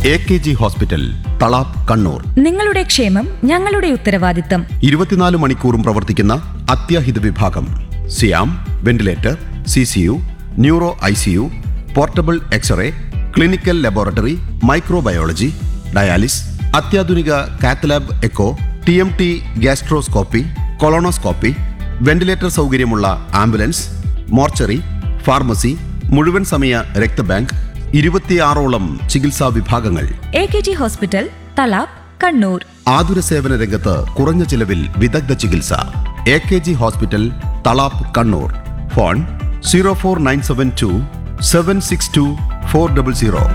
A K G hospital Thalap Kannur നിങ്ങളുടെ ക്ഷേമം ഞങ്ങളുടെ ഉത്തരവാദിത്തം ഇരുപത്തിനാല് മണിക്കൂറും പ്രവർത്തിക്കുന്ന അത്യാഹിത വിഭാഗം സിയാം ventilator C C U neuro I C U portable xray clinical laboratory microbiology dialysis അത്യാധുനിക cath lab echo T M T gastroscopy colonoscopy ventilator സൗകര്യമുള്ള ആംബുലൻസ് മോർച്ചറി ഫാർമസി മുഴുവൻ സമയ രക്തബാങ്ക് ഇരുപത്തിയാറോളം ചികിത്സാ വിഭാഗങ്ങൾ A K G hospital Thalap Kannur ആതുര സേവന രംഗത്ത് കുറഞ്ഞ ചിലവിൽ വിദഗ്ധ ചികിത്സ A K G hospital Thalap Kannur phone zero four nine seven two seven six two four double zero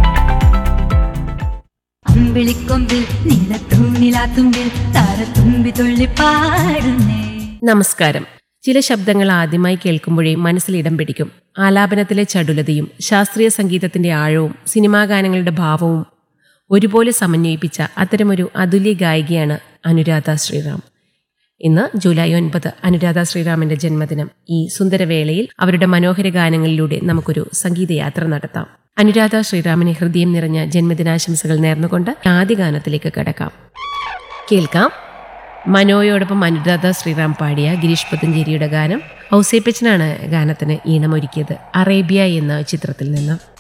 അമ്പിളിക്കൊമ്പിൽ നീലത്തൂണിലാത്തുമ്പിൽ താരത്തുമ്പി തുള്ളിപ്പാടുന്നേ നമസ്കാരം ചില ശബ്ദങ്ങൾ ആദ്യമായി കേൾക്കുമ്പോഴേ മനസ്സിൽ ഇടം പിടിക്കും ആലാപനത്തിലെ ചടുലതയും ശാസ്ത്രീയ സംഗീതത്തിന്റെ ആഴവും സിനിമാ ഗാനങ്ങളുടെ ഭാവവും ഒരുപോലെ സമന്വയിപ്പിച്ച അത്തരമൊരു അതുല്യ ഗായികയാണ് അനുരാധ ശ്രീറാം ഇന്ന് ജൂലൈ ഒൻപത് അനുരാധ ശ്രീറാമിന്റെ ജന്മദിനം ഈ സുന്ദരവേളയിൽ അവരുടെ മനോഹര ഗാനങ്ങളിലൂടെ നമുക്കൊരു സംഗീതയാത്ര നടത്താം അനുരാധ ശ്രീറാമിനെ ഹൃദയം നിറഞ്ഞ ജന്മദിനാശംസകൾ നേർന്നുകൊണ്ട് ആദ്യ ഗാനത്തിലേക്ക് കടക്കാം കേൾക്കാം മനോയോടൊപ്പം അനുരാധ ശ്രീറാം പാടിയ ഗിരീഷ് പുത്തഞ്ചേരിയുടെ ഗാനം ഔസേപ്പച്ചനാണ് ഗാനത്തിന് ഈണമൊരുക്കിയത് അറേബ്യ എന്ന ചിത്രത്തിൽ നിന്ന്